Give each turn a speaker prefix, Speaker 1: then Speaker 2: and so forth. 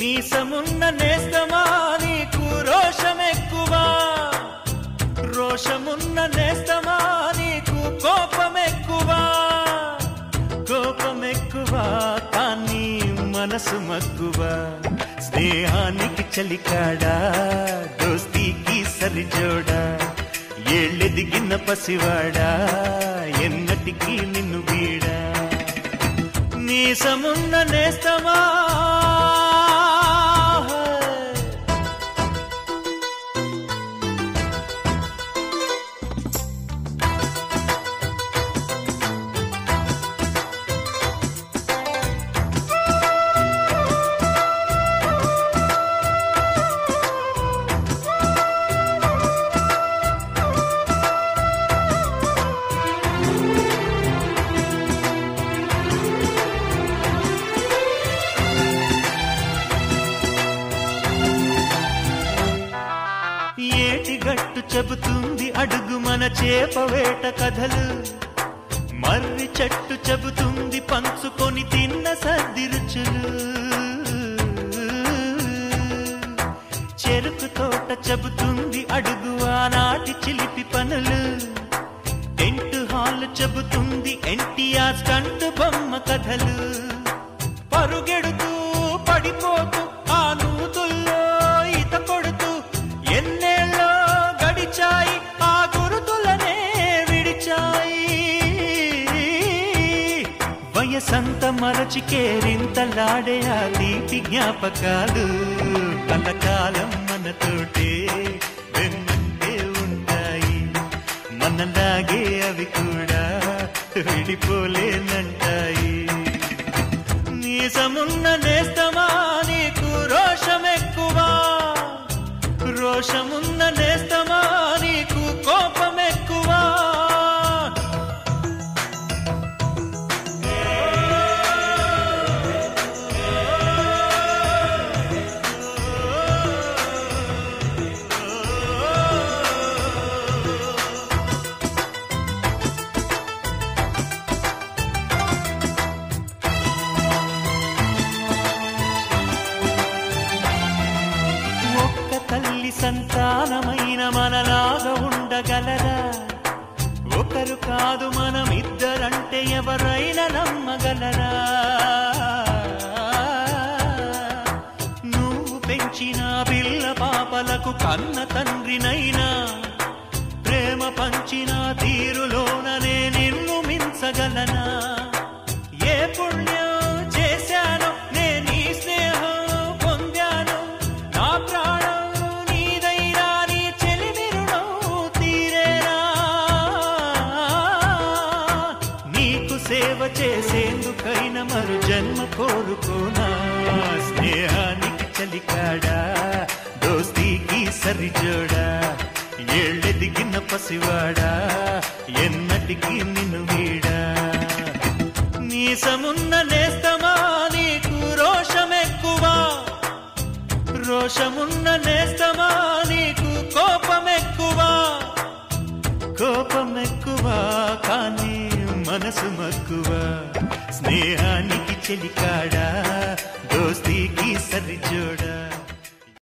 Speaker 1: మీసమున్న నేస్తమా నీకు రోషమెక్కువా రోషమున్న నేస్తమా నీకు కోపమెక్కువా కోపమెక్కువా కానీ మనసు మక్కువా స్నేహానికి చలికాడా దోస్తీకి సరిజోడా ఏళ్ళెదిగిన పసివాడా ఎన్నటికీ నిన్ను వీడా మీసమున్న నేస్తమా ఏటి గట్టు చెబుతుంది అడుగు మన చేప వేట కథలు మర్రి చెట్టు చెబుతుంది పంచుకొని తిన్న సర్ది రుచులు చెరుకు తోట చెబుతుంది అడుగు ఆనాటి చిలిపి పనులు టెంట్ హాల్ చెబుతుంది ఎన్టీఆర్ స్టంట్ బొమ్మ కథలు పరుగెడుతూ పడిపోతూ ఆ నూతుల్లో ఈత కొడుతూ ఎన్నేళ్ళో గడిచాయి ఆ గురుతులనే విడిచాయి వయసంత మరచి కేరింతలాడే ఆ తీపి జ్ఞాపకాలు కలకాలం మనతోటే వెన్నంటే ఉంటాయి మనలాగే అవి కూడా విడిపోలేనంటాయి నీసమున్న నేస్తమా నీకు రోషమెక్కువా రోషమున్న నేస్తమా నీకు కోపమెక్కువా ఒక్క తల్లి సంతానమైన మనలాగా ఉండగలరా ఒకరు కాదు మనం ఇద్దరంటే ఎవరైనా నమ్మగలరా నువ్వు పెంచిన పిల్ల పాపలకు కన్న తండ్రినైనా ప్రేమ పంచిన తీరులోననే నిన్ను మించగలనా ఏ పుణ్యం చేశానో నేను ఈ స్నేహం పొందాను నా ప్రాణం నీదైనా నీ చెలిమిరుణం తీరేనా నీకు సేవ చేసేందుకైనా మరు జన్మ కోరుకోనా స్నేహానికి చలికాడా దోస్తీకి సరిజోడా ఏళ్ళెదిగిన పసివాడా ఎన్నటికీ నిన్ను వీడా నీసమున్న నేస్తమా నీకు రోషమెక్కువా రోషమున్న నేస్తమా నీకు కోపమెక్కువా కోపమెక్కువా కానీ మనసు మక్కువా స్నేహానికి చెలికాడా దోస్తీకి సరిజోడా